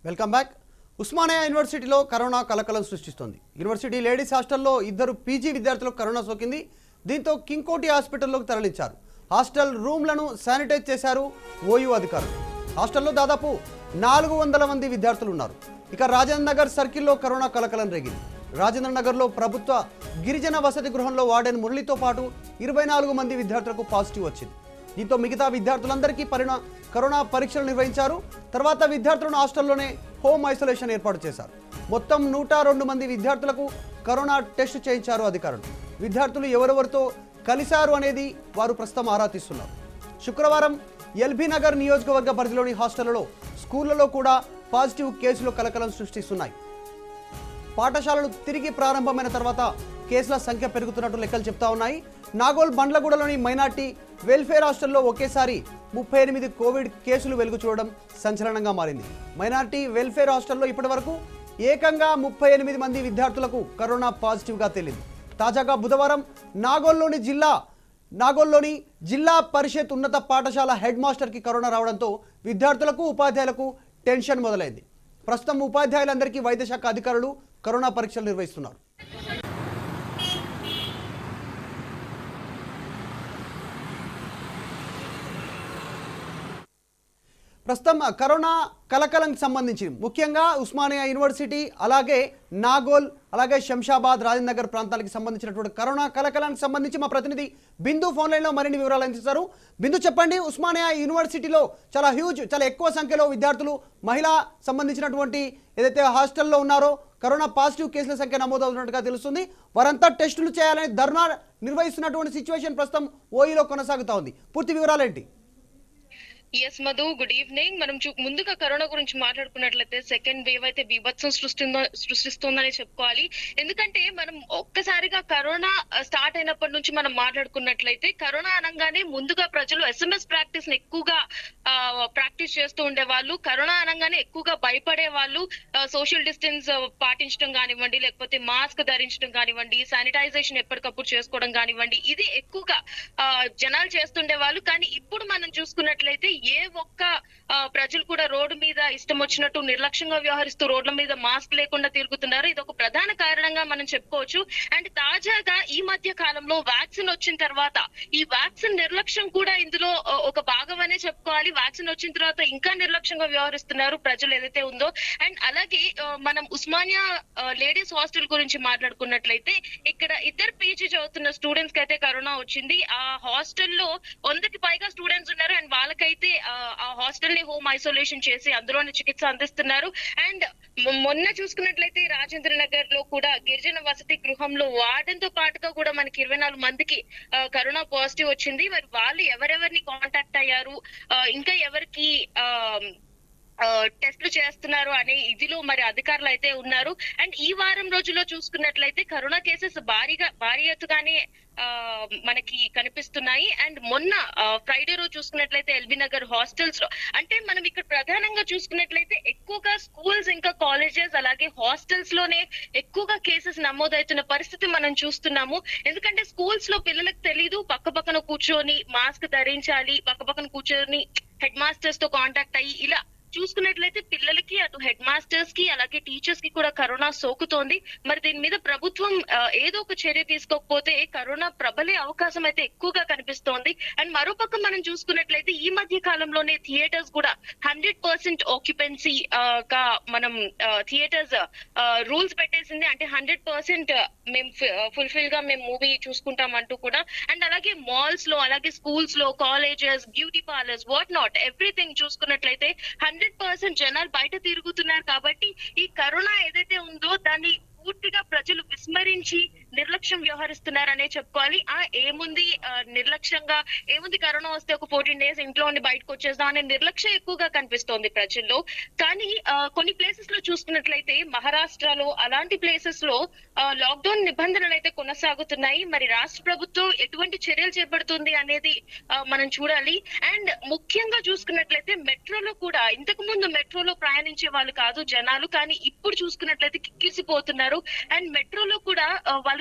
welcome back Osmania యూనివర్సిటీలో corona కలకలం సృష్టిస్తోంది యూనివర్సిటీ లేడీస్ హాస్టల్లో ఇద్దరు పీజీ విద్యార్థులకు కరోనా సోకింది దీంతో కింగ్కోటి హాస్పిటల్లోకి తరలించారు హాస్టల్ రూమ్లను శానిటైజ్ చేశారు ఓయూ అధికారులు హాస్టల్లో దాదాపు నాలుగు వందల మంది విద్యార్థులు ఉన్నారు ఇక రాజేంద్ర నగర్ సర్కిల్లో కరోనా కలకలం రేగింది రాజేంద్ర నగర్లో ప్రభుత్వ గిరిజన వసతి గృహంలో వార్డెన్ మురళితో పాటు ఇరవై నాలుగు మంది విద్యార్థులకు పాజిటివ్ వచ్చింది దీంతో మిగతా విద్యార్థులందరికీ పరిణ కరోనా పరీక్షలు నిర్వహించారు తర్వాత విద్యార్థులను హాస్టల్లోనే హోమ్ ఐసోలేషన్ ఏర్పాటు చేశారు మొత్తం నూట రెండు మంది విద్యార్థులకు కరోనా టెస్ట్ చేయించారు అధికారులు విద్యార్థులు ఎవరెవరితో కలిశారు అనేది వారు ప్రస్తుతం ఆరా తీస్తున్నారు శుక్రవారం ఎల్బీ నగర్ నియోజకవర్గ పరిధిలోని హాస్టళ్లలో స్కూళ్లలో కూడా పాజిటివ్ కేసులు కలకలం సృష్టిస్తున్నాయి పాఠశాలలు తిరిగి ప్రారంభమైన తర్వాత కేసుల సంఖ్య పెరుగుతున్నట్టు లెక్కలు చెప్తా ఉన్నాయి నాగోల్ బండ్లగూడలోని మైనార్టీ వెల్ఫేర్ హాస్టల్లో ఒకేసారి ముప్పై ఎనిమిది కోవిడ్ కేసులు వెలుగు చూడడం సంచలనంగా మారింది మైనార్టీ వెల్ఫేర్ హాస్టల్లో ఇప్పటివరకు ఏకంగా ముప్పై ఎనిమిది మంది విద్యార్థులకు కరోనా పాజిటివ్గా తేలింది తాజాగా బుధవారం నాగోల్లోని జిల్లా నాగోల్లోని జిల్లా పరిషత్ ఉన్నత పాఠశాల హెడ్ మాస్టర్కి కరోనా రావడంతో విద్యార్థులకు ఉపాధ్యాయులకు టెన్షన్ మొదలైంది ప్రస్తుతం ఉపాధ్యాయులందరికీ వైద్య శాఖ అధికారులు కరోనా పరీక్షలు నిర్వహిస్తున్నారు ప్రస్తుతం కరోనా కలకలంకి సంబంధించి ముఖ్యంగా ఉస్మానియా యూనివర్సిటీ అలాగే నాగోల్ అలాగే శంషాబాద్ రాజేంద్ర నగర్ ప్రాంతాలకు సంబంధించినటువంటి కరోనా కలకలానికి సంబంధించి మా ప్రతినిధి బిందు ఫోన్ లైన్లో మరిన్ని వివరాలు అందిస్తారు బిందు చెప్పండి ఉస్మానియా యూనివర్సిటీలో చాలా హ్యూజ్ చాలా ఎక్కువ సంఖ్యలో విద్యార్థులు మహిళా సంబంధించినటువంటి ఏదైతే హాస్టల్లో ఉన్నారో కరోనా పాజిటివ్ కేసుల సంఖ్య నమోదవుతున్నట్టుగా తెలుస్తుంది వారంతా టెస్టులు చేయాలని ధర్నా నిర్వహిస్తున్నటువంటి సిచ్యువేషన్ ప్రస్తుతం ఓఈలో కొనసాగుతా ఉంది పూర్తి వివరాలేంటి ఎస్ మధు గుడ్ ఈవినింగ్ మనం చూ- ముందుగా కరోనా గురించి మాట్లాడుకున్నట్లయితే సెకండ్ వేవ్ అయితే బీభత్సం సృష్టిందో సృష్టిస్తుందని చెప్పుకోవాలి ఎందుకంటే మనం ఒక్కసారిగా కరోనా స్టార్ట్ అయినప్పటి నుంచి మనం మాట్లాడుకున్నట్లయితే కరోనా అనగానే ముందుగా ప్రజలు ఎస్ఎంఎస్ ప్రాక్టీస్ ని ఎక్కువగా ప్రాక్టీస్ చేస్తూ ఉండేవాళ్ళు కరోనా అనగానే ఎక్కువగా భయపడే వాళ్ళు సోషల్ డిస్టెన్స్ పాటించడం కానివ్వండి లేకపోతే మాస్క్ ధరించడం కానివ్వండి శానిటైజేషన్ ఎప్పటికప్పుడు చేసుకోవడం కానివ్వండి ఇది ఎక్కువగా ఆ, జనాలు చేస్తుండే వాళ్ళు కానీ ఇప్పుడు మనం చూసుకున్నట్లయితే ఏ ఒక్క ఆ, ప్రజలు కూడా రోడ్డు మీద ఇష్టం వచ్చినట్టు నిర్లక్ష్యంగా వ్యవహరిస్తూ రోడ్ల మీద మాస్క్ లేకుండా తిరుగుతున్నారు ఇది ఒక ప్రధాన కారణంగా మనం చెప్పుకోవచ్చు అండ్ తాజాగా ఈ మధ్య కాలంలో వ్యాక్సిన్ వచ్చిన తర్వాత ఈ వ్యాక్సిన్ నిర్లక్ష్యం కూడా ఇందులో ఆ, ఒక భాగం అనే చెప్పుకోవాలి వ్యాక్సిన్ వచ్చిన తర్వాత ఇంకా నిర్లక్ష్యంగా వ్యవహరిస్తున్నారు ప్రజలు ఏదైతే ఉందో అండ్ అలాగే ఆ, మనం ఉస్మానియా లేడీస్ హాస్టల్ గురించి మాట్లాడుకున్నట్లయితే ఇక్కడ ఇద్దరు పీజీ చదువుతున్న స్టూడెంట్స్ కి అయితే కరోనా వచ్చింది ఆ హాస్టల్లో వందకి పైగా స్టూడెంట్స్ ఉన్నారు అండ్ వాళ్ళకైతే ఆ, ఆ హాస్టల్ ని హోమ్ ఐసోలేషన్ చేసి అందులోనే చికిత్స అందిస్తున్నారు అండ్ మొ- మొన్న చూసుకున్నట్లయితే రాజేంద్ర నగర్ లో కూడా గిరిజన వసతి గృహంలో వార్డెన్ తో పాటుగా కూడా మనకి ఇరవై నాలుగు మందికి ఆ, కరోనా పాజిటివ్ వచ్చింది మరి వాళ్ళు ఎవరెవరిని కాంటాక్ట్ అయ్యారు ఆ, ఇంకా ఎవరికి ఆ ఆ, టెస్టులు చేస్తున్నారు అనే ఇదిలో మరి అధికారులు అయితే ఉన్నారు అండ్ ఈ వారం రోజుల్లో చూసుకున్నట్లయితే కరోనా కేసెస్ భారీగా భారీ ఎత్తుగానే ఆ, మనకి కనిపిస్తున్నాయి అండ్ మొన్న ఫ్రైడే రోజు చూసుకున్నట్లయితే ఎల్బీ నగర్ హాస్టల్స్ లో అంటే మనం ఇక్కడ ప్రధానంగా చూసుకున్నట్లయితే ఎక్కువగా స్కూల్స్ ఇంకా కాలేజెస్ అలాగే హాస్టల్స్ లోనే ఎక్కువగా కేసెస్ నమోదవుతున్న పరిస్థితి మనం చూస్తున్నాము ఎందుకంటే స్కూల్స్ లో పిల్లలకు తెలీదు పక్క పక్కన కూర్చొని మాస్క్ ధరించాలి పక్క పక్కన కూర్చొని హెడ్ మాస్టర్స్ తో కాంటాక్ట్ అయ్యి ఇలా చూసుకున్నట్లయితే పిల్లలకి అటు హెడ్ మాస్టర్స్ కి అలాగే టీచర్స్ కి కూడా కరోనా సోకుతోంది మరి దీని మీద ప్రభుత్వం ఆ, ఏదో ఒక చర్య తీసుకోకపోతే కరోనా ప్రబలే అవకాశం అయితే ఎక్కువగా కనిపిస్తోంది అండ్ మరోపక్క మనం చూసుకున్నట్లయితే ఈ మధ్య కాలంలోనే థియేటర్స్ కూడా హండ్రెడ్ పర్సెంట్ ఆక్యుపెన్సీ గా మనం థియేటర్స్ రూల్స్ పెట్టేసింది అంటే హండ్రెడ్ పర్సెంట్ మేము ఫుల్ఫిల్ గా మేము మూవీ చూసుకుంటాం అంటూ కూడా అండ్ అలాగే మాల్స్ లో అలాగే స్కూల్స్ లో colleges beauty parlours what not everything చూసుకున్నట్లయితే హండ్రెడ్ పర్సెంట్ జనాలు బయట తిరుగుతున్నారు కాబట్టి ఈ కరోనా ఏదైతే ఉందో దాన్ని పూర్తిగా ప్రజలు విస్మరించి నిర్లక్ష్యం వ్యవహరిస్తున్నారనే చెప్పుకోవాలి ఆ ఏముంది ఆ, నిర్లక్ష్యంగా ఏముంది కరోనా వస్తే ఒక ఫోర్టీన్ డేస్ ఇంట్లో ఉండి బయటకు వచ్చేద్దాం అనే నిర్లక్ష్యం ఎక్కువగా కనిపిస్తోంది ప్రజల్లో కానీ ఆ, కొన్ని ప్లేసెస్ లో చూసుకున్నట్లయితే మహారాష్ట్రలో అలాంటి ప్లేసెస్ లో లాక్డౌన్ నిబంధనలు అయితే కొనసాగుతున్నాయి మరి రాష్ట్ర ప్రభుత్వం ఎటువంటి చర్యలు చేపడుతుంది అనేది ఆ, మనం చూడాలి అండ్ ముఖ్యంగా చూసుకున్నట్లయితే మెట్రోలో కూడా ఇంతకు ముందు మెట్రోలో ప్రయాణించే వాళ్ళు కాదు జనాలు కానీ ఇప్పుడు చూసుకున్నట్లయితే కిక్కిరిసిపోతున్నారు అండ్ మెట్రోలో కూడా ఆ, వాళ్ళు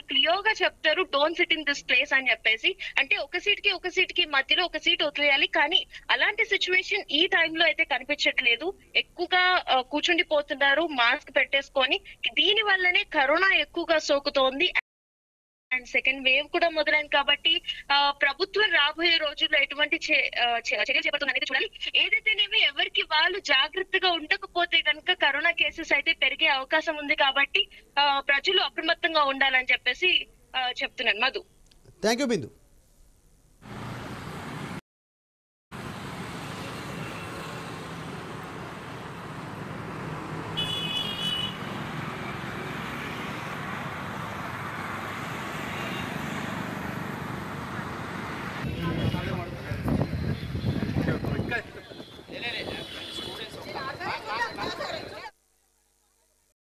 క్లియర్ గా చెప్తారు don't sit in this place అని చెప్పేసి అంటే ఒక సీట్ కి ఒక సీట్ కి మధ్యలో ఒక సీట్ వదిలేయాలి కానీ అలాంటి సిచ్యువేషన్ ఈ టైంలో అయితే కనిపించట్లేదు ఎక్కువగా ఆ, కూర్చుండిపోతున్నారు మాస్క్ పెట్టేసుకొని దీని వల్లనే కరోనా ఎక్కువగా సోకుతోంది అండ్ సెకండ్ వేవ్ కూడా మొదలైంది కాబట్టి ఆ, ప్రభుత్వం రాబోయే రోజుల్లో ఎటువంటి చే- ఆ, చే- చర్యలు చేపడుతుంది అనేది చూడాలి ఏదైతేనేమి ఎవరికి వాళ్ళు జాగ్రత్తగా ఉండకపోతే కనుక కరోనా కేసెస్ అయితే పెరిగే అవకాశం ఉంది కాబట్టి ఆ, ప్రజలు అప్రమత్తంగా ఉండాలని చెప్పేసి ఆ, చెప్తున్నాను మధు థ్యాంక్ యూ బిందు